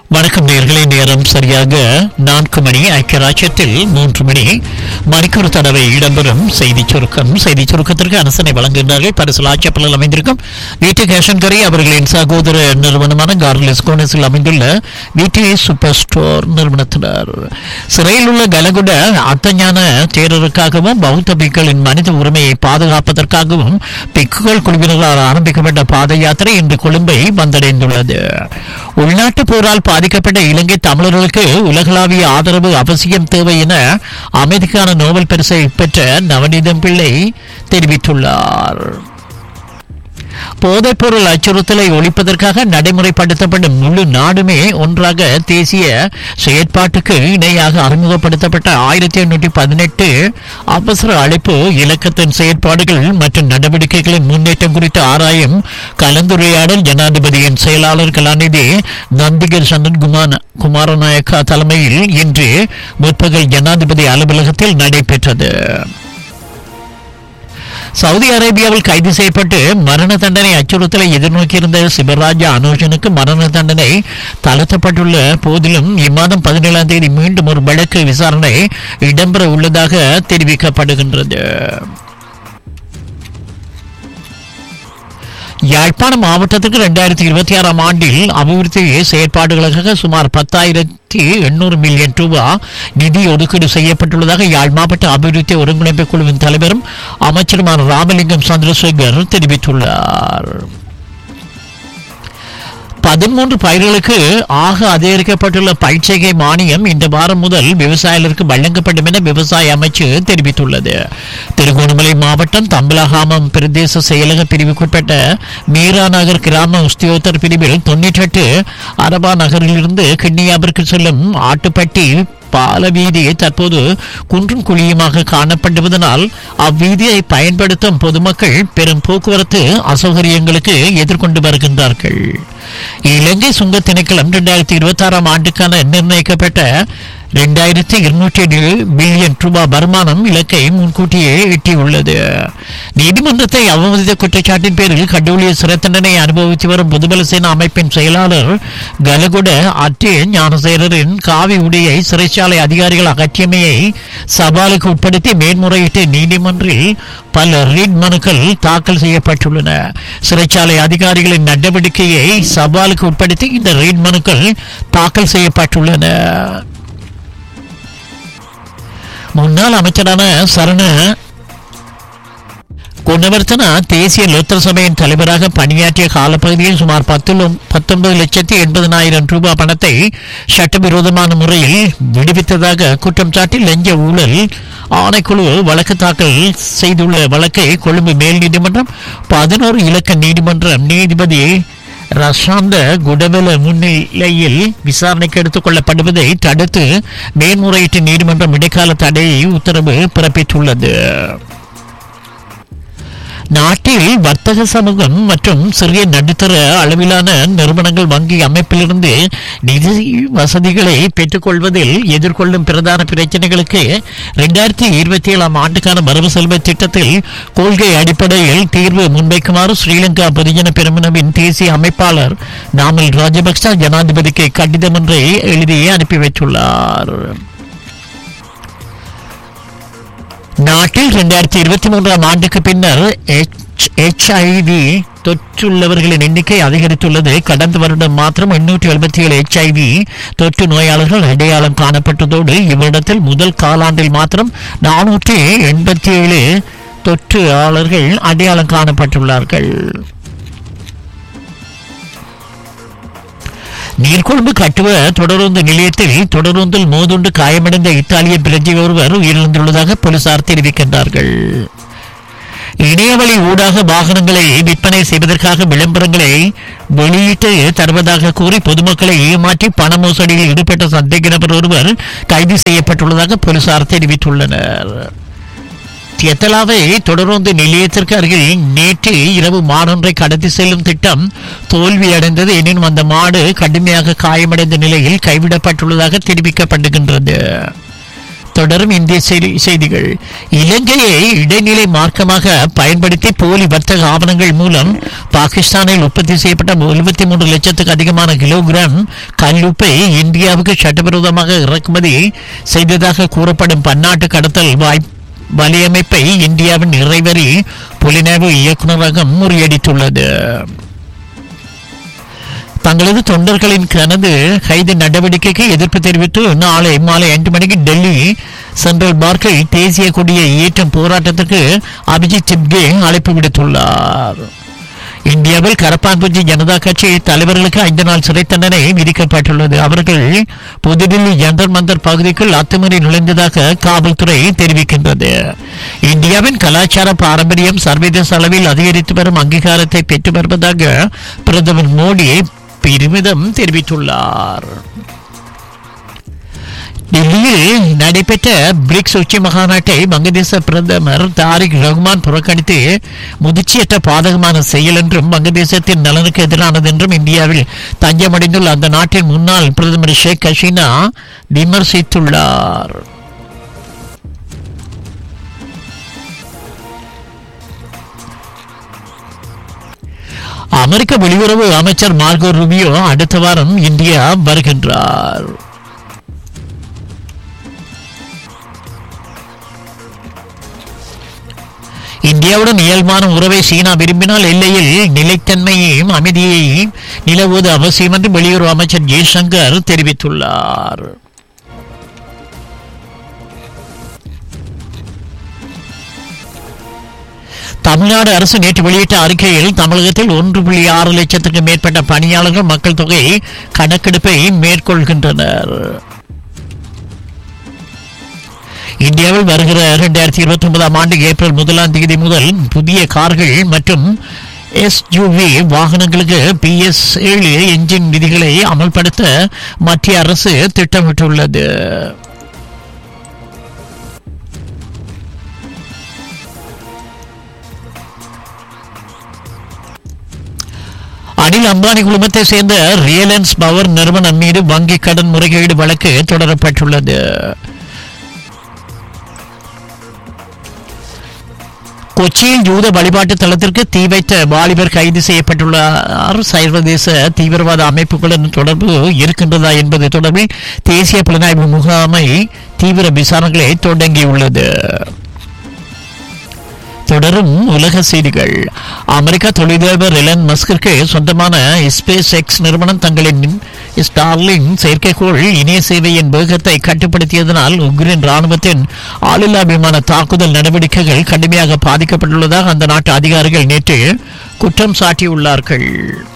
வணக்கம் நேர்களே நேரம் சரியாக நான்கு மணி ஐக்கிய ராஜ்யத்தில் மூன்று மணி மணிக்கூர் தடவை இடம்பெறும் செய்தி சுருக்கம் செய்தி சுருக்கத்திற்கு அரசனை வழங்குகின்றார்கள் பரிசல் ஆட்சப்பலில் அமைந்திருக்கும் வீட்டு கேஷன்கரை அவர்களின் சகோதர நிறுவனமான கார்லஸ் கோனஸில் அமைந்துள்ள வீட்டு சூப்பர் ஸ்டோர் நிறுவனத்தினர் சிறையில் உள்ள கலகுட அத்தஞான தேரருக்காகவும் பௌத்த பிக்குகளின் மனித உரிமையை பாதுகாப்பதற்காகவும் பிக்குகள் குழுவினர்களால் ஆரம்பிக்கப்பட்ட பாத யாத்திரை இன்று கொழும்பை வந்தடைந்துள்ளது உள்நாட்டு போரால் பாதிக்கப்பட்ட இலங்கை தமிழர்களுக்கு உலகளாவிய ஆதரவு அவசியம் தேவை என அமைதிக்கான நோபல் பரிசை பெற்ற நவநீதம் பிள்ளை தெரிவித்துள்ளார் போதைப்பொருள் அச்சுறுத்தலை ஒழிப்பதற்காக நடைமுறைப்படுத்தப்படும் முழு நாடுமே ஒன்றாக தேசிய செயற்பாட்டுக்கு இணையாக அறிமுகப்படுத்தப்பட்ட ஆயிரத்தி எண்ணூற்றி பதினெட்டு அவசர அழைப்பு இலக்கத்தின் செயற்பாடுகள் மற்றும் நடவடிக்கைகளின் முன்னேற்றம் குறித்து ஆராயும் கலந்துரையாடல் ஜனாதிபதியின் செயலாளர் கலாநிதி நந்திகர் சந்தன் குமார் குமாரநாயக்கா தலைமையில் இன்று முற்பகல் ஜனாதிபதி அலுவலகத்தில் நடைபெற்றது சவுதி அரேபியாவில் கைது செய்யப்பட்டு மரண தண்டனை அச்சுறுத்தலை எதிர்நோக்கியிருந்த சிவராஜா அனுஜனுக்கு மரண தண்டனை தளர்த்தப்பட்டுள்ள போதிலும் இம்மாதம் பதினேழாம் தேதி மீண்டும் ஒரு வழக்கு விசாரணை இடம்பெற உள்ளதாக தெரிவிக்கப்படுகின்றது யாழ்ப்பாணம் மாவட்டத்திற்கு இரண்டாயிரத்தி இருபத்தி ஆறாம் ஆண்டில் அபிவிருத்தி செயற்பாடுகளுக்காக சுமார் பத்தாயிரத்தி எண்ணூறு மில்லியன் ரூபாய் நிதி ஒதுக்கீடு செய்யப்பட்டுள்ளதாக யாழ் மாவட்ட அபிவிருத்தி ஒருங்கிணைப்பு குழுவின் தலைவரும் அமைச்சருமான ராமலிங்கம் சந்திரசேகர் தெரிவித்துள்ளார் பதிமூன்று பயிர்களுக்கு ஆக அதிகரிக்கப்பட்டுள்ள பயிற்சிகை மானியம் இந்த வாரம் முதல் விவசாயிகளுக்கு வழங்கப்படும் என விவசாய அமைச்சு தெரிவித்துள்ளது திருகோணமலை மாவட்டம் தம்பலகாமம் பிரதேச செயலக பிரிவுக்குட்பட்ட மீரா நகர் கிராம உஸ்தியோத்தர் பிரிவில் தொன்னூற்றி எட்டு அரபா நகரிலிருந்து கிண்ணியாவிற்கு செல்லும் ஆட்டுப்பட்டி பால வீதி தற்போது குன்றும் குழியுமாக காணப்படுவதனால் அவ்வீதியை பயன்படுத்தும் பொதுமக்கள் பெரும் போக்குவரத்து அசௌகரியங்களுக்கு எதிர்கொண்டு வருகின்றார்கள் இலங்கை சுங்க திணைக்களம் இரண்டாயிரத்தி இருபத்தி ஆறாம் ஆண்டுக்கான நிர்ணயிக்கப்பட்ட இரண்டாயிரத்தி இருநூற்றி ஏழு பில்லியன் ரூபாய் வருமானம் இலக்கை முன்கூட்டியே எட்டியுள்ளது நீதிமன்றத்தை அவமதித்த குற்றச்சாட்டின் பேரில் கடவுளிய சிறை தண்டனை அனுபவித்து வரும் பொதுபல சேனா அமைப்பின் செயலாளர் கலகுட அற்றே ஞானசேரரின் காவி உடையை சிறைச்சாலை அதிகாரிகள் அகற்றியமையை சவாலுக்கு உட்படுத்தி மேன்முறையீட்டு நீதிமன்றில் பல ரீட் மனுக்கள் தாக்கல் செய்யப்பட்டுள்ளன சிறைச்சாலை அதிகாரிகளின் நடவடிக்கையை சவாலுக்கு உட்படுத்தி இந்த ரீட் மனுக்கள் தாக்கல் செய்யப்பட்டுள்ளன முன்னாள் அமைச்சரான சரண குணவர்த்தனா தேசிய லோத்தர் சபையின் தலைவராக பணியாற்றிய காலப்பகுதியில் சுமார் பத்து பத்தொன்பது லட்சத்தி எண்பதனாயிரம் ரூபாய் பணத்தை சட்டவிரோதமான முறையில் விடுவித்ததாக குற்றம் சாட்டி லஞ்ச ஊழல் ஆணைக்குழு வழக்கு தாக்கல் செய்துள்ள வழக்கை கொழும்பு மேல் நீதிமன்றம் பதினோரு இலக்க நீதிமன்றம் நீதிபதி ரஷாந்த குடவெல முன்னிலையில் விசாரணைக்கு எடுத்துக் கொள்ளப்படுவதை தடுத்து மேன்முறையீட்டு நீதிமன்றம் இடைக்கால தடை உத்தரவு பிறப்பித்துள்ளது நாட்டில் வர்த்தக சமூகம் மற்றும் சிறிய நடுத்தர அளவிலான நிறுவனங்கள் வங்கி அமைப்பிலிருந்து நிதி வசதிகளை பெற்றுக்கொள்வதில் எதிர்கொள்ளும் பிரதான பிரச்சனைகளுக்கு இரண்டாயிரத்தி இருபத்தி ஏழாம் ஆண்டுக்கான வரவு செலவு திட்டத்தில் கொள்கை அடிப்படையில் தீர்வு முன்வைக்குமாறு ஸ்ரீலங்கா பொதுஜன பெருமனவின் தேசிய அமைப்பாளர் நாமல் ராஜபக்ச ஜனாதிபதிக்கு கடிதம் ஒன்றை எழுதி அனுப்பி வைத்துள்ளார் நாட்டில் இரண்டாயிரத்தி இருபத்தி மூன்றாம் ஆண்டுக்கு பின்னர் ஹெச்ஐவி தொற்றுள்ளவர்களின் எண்ணிக்கை அதிகரித்துள்ளது கடந்த வருடம் மாத்திரம் எண்ணூற்றி எழுபத்தி ஏழு ஹெச்ஐவி தொற்று நோயாளர்கள் அடையாளம் காணப்பட்டதோடு இவ்விடத்தில் முதல் காலாண்டில் மாத்திரம் நானூற்றி எண்பத்தி ஏழு தொற்றுயாளர்கள் அடையாளம் காணப்பட்டுள்ளார்கள் நீர்கொழும்பு கட்டுவ தொடருந்து நிலையத்தில் தொடருந்தில் மோதுண்டு காயமடைந்த இத்தாலிய பிரஜை ஒருவர் உயிரிழந்துள்ளதாக போலீசார் தெரிவிக்கின்றார்கள் இணையவழி ஊடாக வாகனங்களை விற்பனை செய்வதற்காக விளம்பரங்களை வெளியிட்டு தருவதாக கூறி பொதுமக்களை ஏமாற்றி பண மோசடியில் ஈடுபட்ட சந்தேக நபர் ஒருவர் கைது செய்யப்பட்டுள்ளதாக போலீசார் தெரிவித்துள்ளனர் தியத்தலாவை தொடர்ந்து நிலையத்திற்கு அருகில் நேற்று இரவு மாடொன்றை கடத்தி செல்லும் திட்டம் தோல்வியடைந்தது எனினும் அந்த மாடு கடுமையாக காயமடைந்த நிலையில் கைவிடப்பட்டுள்ளதாக தெரிவிக்கப்படுகின்றது தொடரும் இந்திய செய்தி செய்திகள் இலங்கையை இடைநிலை மார்க்கமாக பயன்படுத்தி போலி வர்த்தக ஆவணங்கள் மூலம் பாகிஸ்தானில் உற்பத்தி செய்யப்பட்ட எழுபத்தி மூன்று லட்சத்துக்கு அதிகமான கிலோகிராம் கல்லுப்பை இந்தியாவுக்கு சட்டவிரோதமாக இறக்குமதி செய்ததாக கூறப்படும் பன்னாட்டு கடத்தல் வாய்ப்பு வலையமைப்பை இந்தியாவின் இறைவரி புலினேவு இயக்குநரகம் முறியடித்துள்ளது தங்களது தொண்டர்களின் கனது கைது நடவடிக்கைக்கு எதிர்ப்பு தெரிவித்து நாளை மாலை ஐந்து மணிக்கு டெல்லி சென்ட்ரல் பார்க்கில் தேசிய கொடியை ஏற்றும் போராட்டத்திற்கு அபிஜித் சிப்கே அழைப்பு விடுத்துள்ளார் இந்தியாவில் கரப்பான்பூச்சி ஜனதா கட்சி தலைவர்களுக்கு ஐந்து நாள் சிறை தண்டனை விதிக்கப்பட்டுள்ளது அவர்கள் புதுடில்லி ஜந்தர் மந்தர் பகுதிக்குள் அத்துமீறி நுழைந்ததாக காவல்துறை தெரிவிக்கின்றது இந்தியாவின் கலாச்சார பாரம்பரியம் சர்வதேச அளவில் அதிகரித்து வரும் அங்கீகாரத்தை பெற்று வருவதாக பிரதமர் மோடி பெருமிதம் தெரிவித்துள்ளார் டெல்லியில் நடைபெற்ற பிரிக்ஸ் உச்சி மகாநாட்டை வங்கதேச பிரதமர் தாரிக் ரஹ்மான் புறக்கணித்து முதிர்ச்சியற்ற பாதகமான செயல் என்றும் வங்கதேசத்தின் நலனுக்கு எதிரானது என்றும் இந்தியாவில் தஞ்சமடைந்துள்ள அந்த நாட்டின் முன்னாள் பிரதமர் ஷேக் ஹசீனா விமர்சித்துள்ளார் அமெரிக்க வெளியுறவு அமைச்சர் மார்கோ ரூபியோ அடுத்த வாரம் இந்தியா வருகின்றார் இந்தியாவுடன் இயல்பான உறவை சீனா விரும்பினால் எல்லையில் நிலைத்தன்மையையும் அமைதியையும் நிலவுவது அவசியம் என்று வெளியுறவு அமைச்சர் ஜெய்சங்கர் தெரிவித்துள்ளார் தமிழ்நாடு அரசு நேற்று வெளியிட்ட அறிக்கையில் தமிழகத்தில் ஒன்று புள்ளி ஆறு லட்சத்துக்கு மேற்பட்ட பணியாளர்கள் மக்கள் தொகை கணக்கெடுப்பை மேற்கொள்கின்றனர் இந்தியாவில் வருகிற இரண்டாயிரத்தி இருபத்தி ஒன்பதாம் ஆண்டு ஏப்ரல் முதலாம் தேதி முதல் புதிய கார்கள் மற்றும் எஸ்யூவி வாகனங்களுக்கு பிஎஸ் ஏழு என்ஜின் விதிகளை அமல்படுத்த மத்திய அரசு திட்டமிட்டுள்ளது அனில் அம்பானி குழுமத்தை சேர்ந்த ரியலன்ஸ் பவர் நிறுவனம் மீது வங்கி கடன் முறைகேடு வழக்கு தொடரப்பட்டுள்ளது கொச்சியில் யூத வழிபாட்டு தளத்திற்கு தீ வைத்த வாலிபர் கைது செய்யப்பட்டுள்ளார் சர்வதேச தீவிரவாத அமைப்புகளுடன் தொடர்பு இருக்கின்றதா என்பது தொடர்பில் தேசிய புலனாய்வு முகாமை தீவிர விசாரணைகளை தொடங்கியுள்ளது தொடரும் உலக செய்திகள் அமெரிக்க தொழிலதிபர் எலன் மஸ்கிற்கு சொந்தமான ஸ்பேஸ் எக்ஸ் நிறுவனம் தங்களின் ஸ்டார்லிங் செயற்கைக்கோள் இணைய சேவையின் வேகத்தை கட்டுப்படுத்தியதனால் உக்ரைன் ராணுவத்தின் ஆளில்லா விமான தாக்குதல் நடவடிக்கைகள் கடுமையாக பாதிக்கப்பட்டுள்ளதாக அந்த நாட்டு அதிகாரிகள் நேற்று குற்றம் சாட்டியுள்ளார்கள்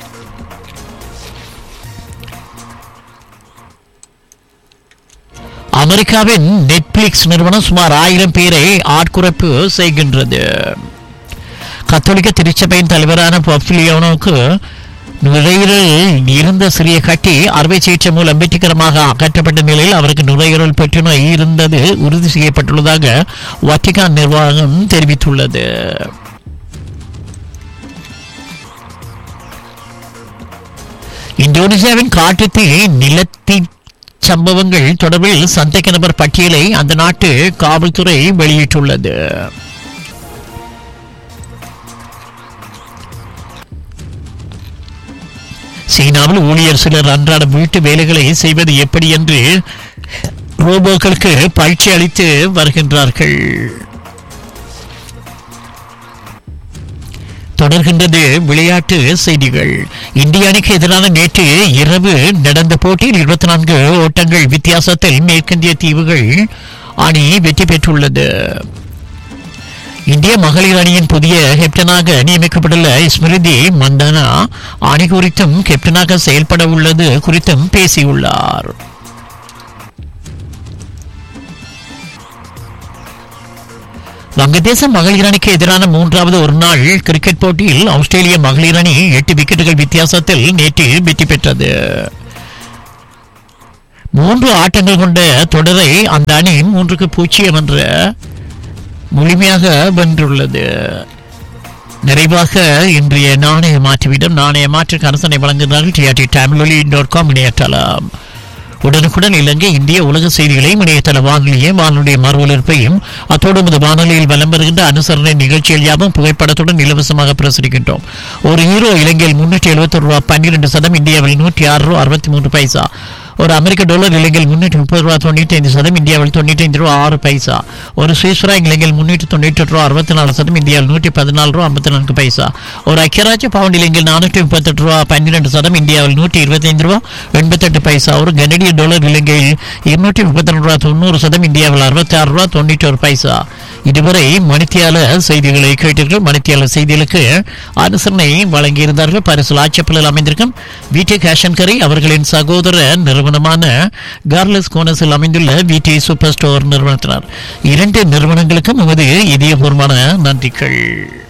அமெரிக்காவின் நெட்ஃபிளிக்ஸ் நிறுவனம் சுமார் ஆயிரம் பேரை ஆட்குறைப்பு செய்கின்றது கத்தோலிக்க திருச்சபையின் தலைவரான பப்லியோனுக்கு நுரையீரல் இருந்த சிறிய கட்டி அறுவை சிகிச்சை மூலம் வெற்றிகரமாக அகற்றப்பட்ட நிலையில் அவருக்கு நுரையீரல் புற்றுநோய் இருந்தது உறுதி செய்யப்பட்டுள்ளதாக வட்டிகான் நிர்வாகம் தெரிவித்துள்ளது இந்தோனேசியாவின் காட்டுத்தீ நிலத்தீ சம்பவங்கள் தொடர்பில் சந்தேக நபர் பட்டியலை அந்த நாட்டு காவல்துறை வெளியிட்டுள்ளது சீனாவில் ஊழியர் சிலர் அன்றாட வீட்டு வேலைகளை செய்வது எப்படி என்று ரோபோக்களுக்கு பயிற்சி அளித்து வருகின்றார்கள் தொடர்கின்றது விளையாட்டு செய்திகள் இந்திய அணிக்கு எதிரான நேற்று இரவு நடந்த போட்டியில் இருபத்தி நான்கு ஓட்டங்கள் வித்தியாசத்தில் மேற்கிந்திய தீவுகள் அணி வெற்றி பெற்றுள்ளது இந்திய மகளிர் அணியின் புதிய கேப்டனாக நியமிக்கப்பட்டுள்ள ஸ்மிருதி மந்தனா அணி குறித்தும் கேப்டனாக செயல்பட உள்ளது குறித்தும் பேசியுள்ளார் வங்கதேச மகளிர் அணிக்கு எதிரான மூன்றாவது ஒருநாள் கிரிக்கெட் போட்டியில் ஆஸ்திரேலிய மகளிர் அணி எட்டு விக்கெட்டுகள் வித்தியாசத்தில் நேற்று வெற்றி பெற்றது மூன்று ஆட்டங்கள் கொண்ட தொடரை அந்த அணி மூன்றுக்கு பூஜ்ஜியம் என்ற முழுமையாக வென்றுள்ளது நிறைவாக இன்றைய நாணய மாற்றுவிடம் நாணய மாற்றுக்கு அரசனை வழங்குகிறார்கள் டிஆர்டி தமிழொலி டாட் காம் இணையற்றலாம் உடனுக்குடன் இலங்கை இந்திய உலக செய்திகளையும் இணையதள வானொலியையும் வானொலிய மறு ஒலிபரப்பையும் அத்தோடு இந்த வானொலியில் வலம் வருகின்ற அனுசரணை நிகழ்ச்சிகள் யாவும் புகைப்படத்துடன் இலவசமாக பிரசுரிக்கின்றோம் ஒரு ஹீரோ இலங்கையில் முன்னூற்றி எழுபத்தி ரூபா பன்னிரண்டு சதம் இந்தியாவில் நூற்றி ஆறு ரூபா அறுபத்தி மூன்று பைசா ஒரு அமெரிக்க டாலர் இலங்கையில் முன்னூற்றி முப்பது ரூபா தொண்ணூற்றி ஐந்து சதம் இந்தியாவில் தொண்ணூற்றி ஐந்து ரூபா ஆறு பைசா ஒரு சுவிஸ் ரூபா இலங்கையில் முன்னூற்றி தொண்ணூற்றி ரூபா அறுபத்தி நாலு சதம் இந்தியாவில் நூற்றி பதினாலு ரூபா ஐம்பத்தி நான்கு பைசா ஒரு ஐக்கியராஜ்ய பவுண்ட் இலங்கையில் நானூற்றி முப்பத்தெட்டு ரூபா பன்னிரெண்டு சதம் இந்தியாவில் நூற்றி இருபத்தைந்து ரூபா எண்பத்தெட்டு பைசா ஒரு கனடிய டாலர் இலங்கையில் இருநூற்றி முப்பத்தி ரெண்டு ரூபா தொண்ணூறு சதம் இந்தியாவில் அறுபத்தி ஆறு ரூபா தொண்ணூற்றி ஒரு பைசா இதுவரை மணித்தியால செய்திகளை கேட்டீர்கள் மணித்தியால செய்திகளுக்கு அனுசரணை வழங்கியிருந்தார்கள் பரிசு ஆட்சப்பலில் அமைந்திருக்கும் விடி கேஷன் கரி அவர்களின் சகோதர நிறுவனமான கார்லஸ் கோனஸில் அமைந்துள்ள விடி சூப்பர் ஸ்டோர் நிறுவனத்தினர் இரண்டு நிறுவனங்களுக்கும் எமது இதயபூர்வமான நன்றிகள்